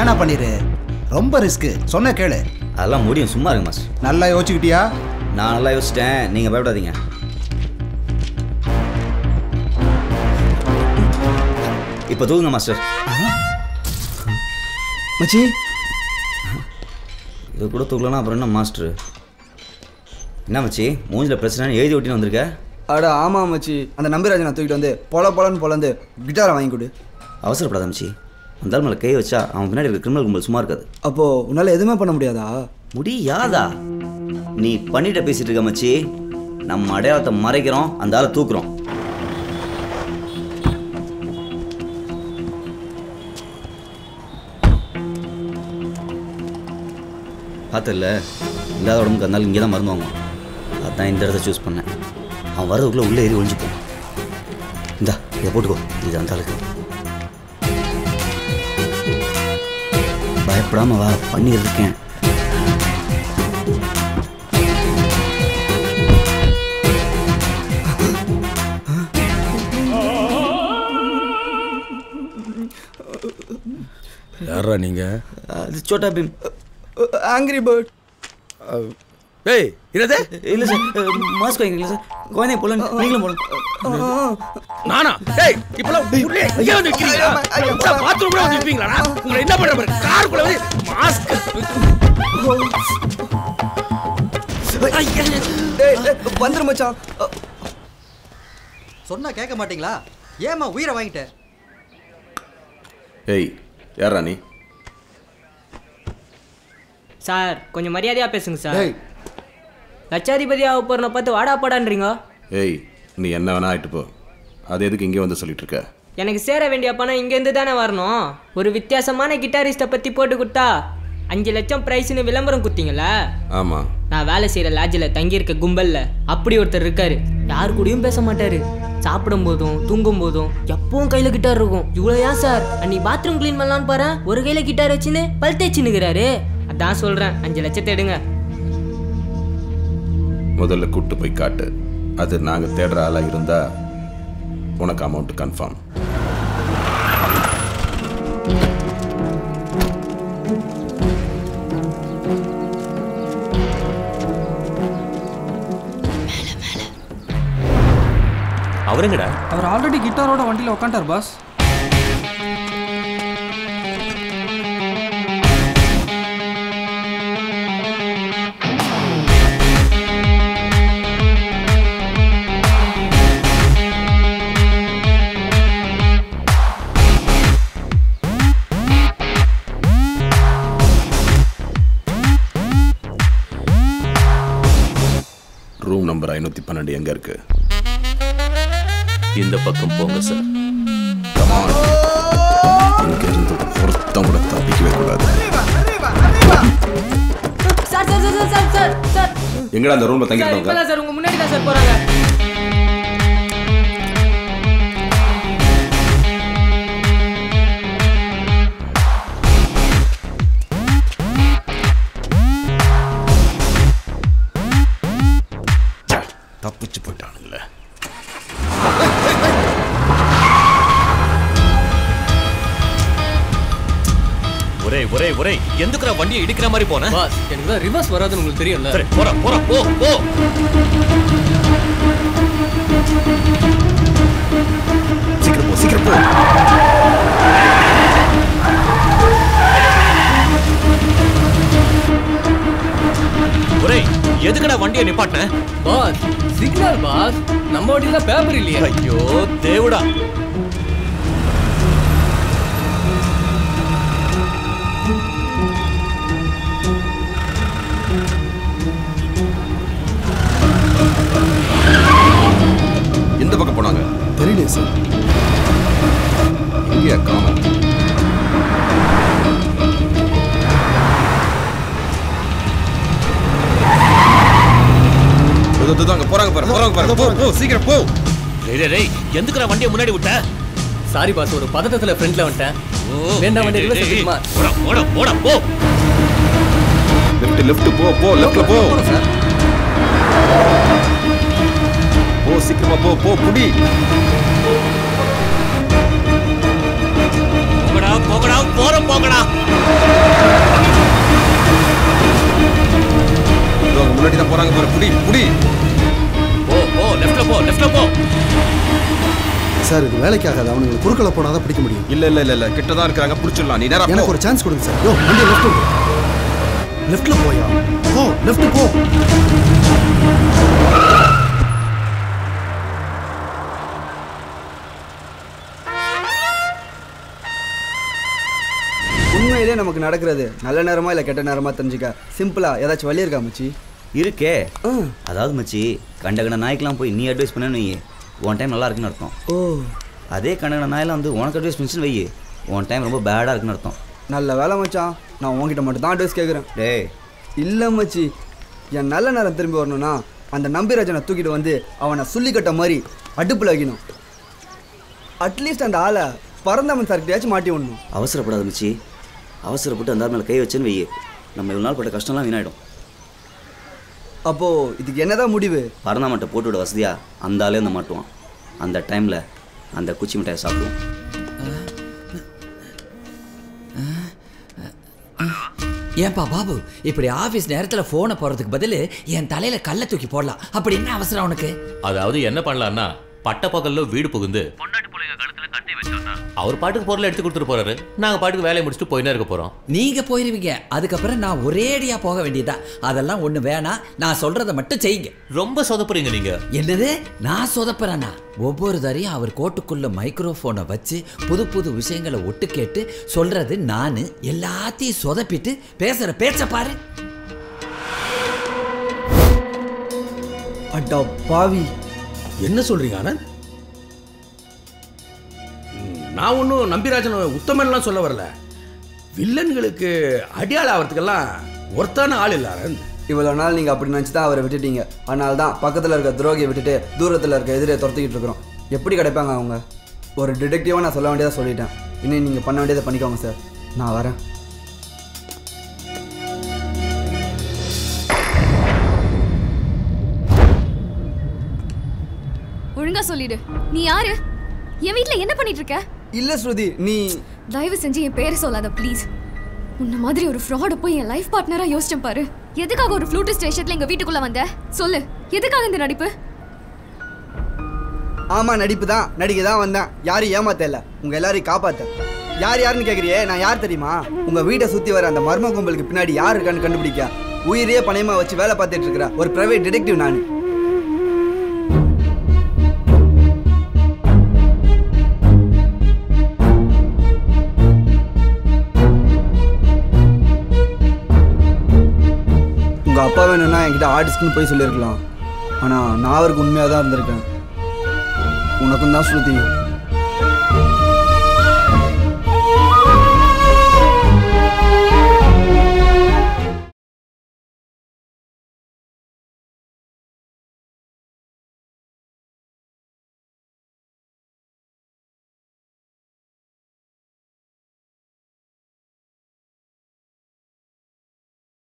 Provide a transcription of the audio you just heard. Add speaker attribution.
Speaker 1: வேணா பண்ணிரு ரொம்ப ரிஸ்க் சொன்ன கேளு
Speaker 2: அதெல்லாம் முடியும் சும்மா இருங்க மாஸ்டர்
Speaker 1: நல்லா யோசிச்சுக்கிட்டியா
Speaker 2: நான் நல்லா யோசிச்சிட்டேன் நீங்கள் பயப்படாதீங்க இப்போ தூங்குங்க மாஸ்டர்
Speaker 1: மச்சி
Speaker 2: இது கூட தூக்கலனா அப்புறம் என்ன மாஸ்டர் என்ன மச்சி மூஞ்சில் பிரச்சனை எழுதி ஒட்டின்னு வந்திருக்க
Speaker 3: அட ஆமா மச்சி அந்த நம்பிராஜனை தூக்கிட்டு வந்து பொல பொலன்னு பொலந்து கிட்டாரை வாங்கி கொடு
Speaker 2: அவசரப்படாத மச்சி அந்த ஆள் மேலே கை வச்சா அவன் பின்னாடி இருக்க கிரிமினல் கும்பல் சும்மா இருக்காது
Speaker 3: அப்போ உன்னால எதுவுமே பண்ண முடியாதா
Speaker 2: முடியாதா நீ பண்ணிட்ட பேசிட்டு இருக்க மச்சி நம்ம அடையாளத்தை மறைக்கிறோம் அந்த ஆளை தூக்குறோம் பார்த்தல இல்லாத உடம்புக்கு இருந்தாலும் இங்கே தான் மருந்து வாங்குவான் அதான் இந்த இடத்த சூஸ் பண்ணேன் அவன் வரதுக்குள்ளே உள்ளே ஏறி ஒழிஞ்சுப்போம் இந்தா இதை போட்டுக்கோ இது அந்த ஆளுக்கு பயப்படாம வா பண்ணிட்டு இருக்கேன்
Speaker 4: யாரா நீங்க
Speaker 2: அது சோட்டா பீம்
Speaker 3: ஆங்கிரி பேர்ட்
Speaker 4: ஏய் என்னது
Speaker 2: இல்லை சார் மாஸ்க் வாங்கிக்கலாம் சார் குழந்தைய போல நீங்களும் போல
Speaker 4: நானா டேய் இப்பலாம் உள்ளே இங்க வந்து நிக்கிறீங்களா பாத்ரூம் கூட வந்து நிப்பீங்களா உங்களை என்ன பண்ற பாரு காருக்குள்ள வந்து மாஸ்க்
Speaker 3: வந்துரு மச்சான் அ,
Speaker 5: சொன்னா கேட்க மாட்டீங்களா ஏமா உயிரை வாங்கிட்ட
Speaker 6: ஏய் யாரா நீ
Speaker 7: சார் கொஞ்சம் மரியாதையாக பேசுங்க சார்
Speaker 3: டேய்
Speaker 7: லட்சாதிபதி ஆக போறன பார்த்து வாடா பாடான்றீங்க
Speaker 6: ஏய் நீ என்ன வேணா ஆயிட்டு போ அது எதுக்கு இங்கே வந்து சொல்லிட்டு இருக்க
Speaker 7: எனக்கு சேர வேண்டிய பணம் இங்கேருந்து தானே வரணும் ஒரு வித்தியாசமான கிட்டாரிஸ்ட்டை பற்றி போட்டு கொடுத்தா அஞ்சு லட்சம் ப்ரைஸ்னு விளம்பரம் குத்திங்களா
Speaker 6: ஆமா
Speaker 7: நான் வேலை செய்கிற லாட்ஜில் தங்கியிருக்க கும்பல்ல அப்படி ஒருத்தர் இருக்காரு யார் கூடயும் பேச மாட்டாரு சாப்பிடும் போதும் தூங்கும் போதும் எப்பவும் கையில் கிட்டார் இருக்கும் இவ்வளோ ஏன் சார் அன்னைக்கு பாத்ரூம் க்ளீன் பண்ணலான்னு பாரு ஒரு கையில் கிட்டார் வச்சுன்னு பல் தேய்ச்சின்னுக்கிறாரு அதான் சொல்கிறேன் அஞ்சு லட்சத்தை எடுங்க
Speaker 6: முதல்ல கூட்டு போய் காட்டு அது நாங்க தேடுற ஆளா இருந்தா உனக்கு அமௌண்ட் கன்ஃபார்ம்
Speaker 8: அவருங்கடா
Speaker 9: அவர் ஆல்ரெடி கிட்டாரோட வண்டியில் உட்காண்டார் பாஸ்
Speaker 6: ரூம் நம்பர் ஐநூத்தி பன்னெண்டு எங்க இருக்கு
Speaker 8: இந்த பக்கம் போங்க சார்
Speaker 6: இங்க இருந்து ஒருத்தன் கூட தப்பிக்கவே கூடாது
Speaker 7: sir sir sir sir sir sir
Speaker 6: எங்கடா அந்த ரூம்ல
Speaker 7: சார்
Speaker 6: தங்கிட்டு
Speaker 7: இப்பதான் சார் உங்க முன்னாடி தான் சார் போறாங்க
Speaker 6: தப்பிச்சு போயிட்டானுங்களே
Speaker 8: ஒரே ஒரே ஒரே எந்துக்குற வண்டியை இடிக்கிற மாதிரி போன
Speaker 9: பாஸ் எனக்கு தான் ரிவர்ஸ் வராதுன்னு உங்களுக்கு தெரியும்ல
Speaker 8: சரி போற போற போ போ
Speaker 6: சீக்கிரம் போ சீக்கிரம் போ
Speaker 8: ஒரே எதுக்குடா வண்டியை நிப்பாட்டின
Speaker 9: பாஸ் சிக்னல் பாஸ் நம்ம வண்டியில பேப்பர் இல்லையே
Speaker 8: ஐயோ தேவுடா
Speaker 6: எந்த பக்கம் போனாங்க
Speaker 3: தெரியலையே சார்
Speaker 6: எங்கேயா காணோம் இதோ, இதோ, இதோ, அங்க போறாங்க பாரு போறாங்க பாரு போ போ சீக்கிரம் போ
Speaker 8: டேய் டேய், டேய் எதுக்குற வண்டியை முன்னாடி விட்ட
Speaker 9: சாரி பாஸ் ஒரு பதட்டத்துல ஃப்ரண்ட்ல வந்துட்டேன்
Speaker 8: ஓ,
Speaker 9: வேண்டாம் வண்டி
Speaker 8: டேய்,
Speaker 9: ரிவர்ஸ்
Speaker 8: டேய்,
Speaker 9: எடுத்துக்குமா
Speaker 8: போடா போடா போடா போ
Speaker 6: லெஃப்ட் லெஃப்ட் போ போ லெஃப்ட்ல போ போ சீக்கிரமா போ போ புடி
Speaker 8: போகடா போகடா போறோம் போகடா
Speaker 6: அவங்க முன்னாடி தான் போறாங்க பாரு புடி புடி
Speaker 8: போ போ லெஃப்ட்ல போ லெஃப்ட்ல போ
Speaker 10: சார் இது வேலைக்கு ஆகாது அவனுங்களுக்கு குறுக்களை போனால் தான் பிடிக்க முடியும்
Speaker 6: இல்ல இல்ல இல்ல இல்ல கிட்ட தான் இருக்கிறாங்க புடிச்சிடலாம் நீ நேரா
Speaker 10: எனக்கு
Speaker 6: போ
Speaker 10: ஒரு சான்ஸ் கொடுங்க சார் யோ வண்டியை லெஃப்ட் லெஃப்ட்ல போயா போ லெஃப்ட் போ
Speaker 3: உண்மையிலே நமக்கு நடக்கிறது நல்ல நேரமா இல்லை கெட்ட நேரமா தெரிஞ்சுக்க சிம்பிளா ஏதாச்சும் வழி இருக்கா மச்சி
Speaker 2: இருக்கே
Speaker 3: ஆ.
Speaker 2: அதாவது மச்சி கண்ட கண்ட நாய்க்கெல்லாம் போய் நீ அட்வைஸ் பண்ணு உன் டைம் நல்லா இருக்குன்னு அர்த்தம்
Speaker 3: ஓ
Speaker 2: அதே கண்ட கண்ட நாயெல்லாம் வந்து உனக்கு அட்வைஸ் பண்ணிச்சு வை உன் டைம் ரொம்ப பேடாக இருக்குன்னு அர்த்தம்
Speaker 3: நல்ல வேலை மச்சான் நான் உன்கிட்ட மட்டும் தான் அட்வைஸ் கேட்குறேன்
Speaker 2: டேய்
Speaker 3: இல்லை மச்சி என் நல்ல நேரம் திரும்பி வரணும்னா அந்த நம்பிராஜனை தூக்கிட்டு வந்து அவனை சுள்ளிக்கட்ட மாதிரி அடுப்பில் வைக்கணும் அட்லீஸ்ட் அந்த ஆளை பறந்தவன் சார்கிட்டயாச்சும் மாட்டி விடணும்
Speaker 2: அவசரப்படாத மச்சி அவசரப்பட்டு அந்த ஆள் மேலே கை வச்சேன்னு வை நம்ம இவ்வளோ நாள் பட்ட கஷ்டம்லாம் வீணாயிடும்
Speaker 3: அப்போ இதுக்கு என்னதான் முடிவு
Speaker 2: பரந்தாமட்டை போட்டு விட வசதியா அந்த ஆளே அந்த மாட்டுவான் அந்த டைமில் அந்த குச்சி மிட்டாயை சாப்பிடுவோம்
Speaker 11: ஏன்பா பாபு இப்படி ஆபீஸ் நேரத்துல போனை போறதுக்கு பதில் என் தலையில கல்ல தூக்கி போடலாம் அப்படி என்ன அவசரம் உனக்கு
Speaker 8: அதாவது என்ன பண்ணலாம்னா பட்ட பகல்ல வீடு புகுந்து அவர் பாட்டுக்கு பொருளை எடுத்து கொடுத்துட்டு போறாரு நாங்க பாட்டுக்கு வேலையை முடிச்சுட்டு போயினே இருக்க போறோம்
Speaker 11: நீங்க போயிருவீங்க அதுக்கப்புறம் நான் ஒரேடியா போக வேண்டியதா அதெல்லாம் ஒண்ணு வேணாம் நான் சொல்றத மட்டும் செய்யுங்க
Speaker 8: ரொம்ப சொதப்புறீங்க நீங்க
Speaker 11: என்னது நான் சொதப்புறேனா ஒவ்வொரு தரையும் அவர் கோட்டுக்குள்ள மைக்ரோஃபோனை வச்சு புது புது விஷயங்களை ஒட்டு கேட்டு சொல்றது நானு எல்லாத்தையும் சொதப்பிட்டு பேசுற பேச்ச பாரு
Speaker 3: அட்டா பாவி
Speaker 4: என்ன சொல்றீங்க ஆனந்த் ம், நான் ஒன்றும் நம்பிராஜன் உத்தமன்லாம் சொல்ல வரல வில்லன்களுக்கு அடியாள் ஆகிறதுக்கெல்லாம் ஒருத்தான ஆள் இல்லை ஆனந்த்
Speaker 3: இவ்வளோ நாள் நீங்கள் அப்படி நினச்சி தான் அவரை விட்டுட்டீங்க அதனால தான் பக்கத்தில் இருக்க துரோகியை விட்டுட்டு தூரத்தில் இருக்க எதிரே துரத்திக்கிட்டு இருக்கிறோம் எப்படி கிடைப்பாங்க அவங்க ஒரு டிடெக்டிவாக நான் சொல்ல வேண்டியதை சொல்லிட்டேன் இன்னும் நீங்கள் பண்ண வேண்டியதை பண்ணிக்கோங்க சார் நான் வரேன்
Speaker 12: ஒழுங்கா சொல்லிடு நீ யாரு என் வீட்ல என்ன பண்ணிட்டு இருக்க
Speaker 3: இல்லை ஸ்ருதி நீ
Speaker 12: தயவு செஞ்சு என் பேரை சொல்லாத ப்ளீஸ் உன்ன மாதிரி ஒரு ஃப்ராட போய் என் லைஃப் பார்ட்னரா யோசிச்சேன் பாரு எதுக்காக ஒரு ஃப்ளூட் ஸ்டேஷன்ல எங்க வீட்டுக்குள்ள வந்த சொல்லு எதுக்காக இந்த நடிப்பு
Speaker 3: ஆமாம் நடிப்பு தான் நடிக்க தான் வந்தேன் யாரும் ஏமாத்தல உங்கள் எல்லாரையும் காப்பாத்த யார் யாருன்னு கேட்குறியே நான் யார் தெரியுமா உங்கள் வீட்டை சுற்றி வர அந்த மர்ம கும்பலுக்கு பின்னாடி யார் இருக்கான்னு கண்டுபிடிக்க உயிரே பணயமாக வச்சு வேலை பார்த்துட்டு இருக்கிற ஒரு பிரைவேட் டிடெக்டிவ் நான் உங்கள் அப்பா வேணும்னா என்கிட்ட ஆர்டிஸ்ட்னு போய் சொல்லியிருக்கலாம் ஆனால் நான் அவருக்கு உண்மையாக தான் இருந்திருக்கேன் உனக்கும் தான் ஸ்ருதி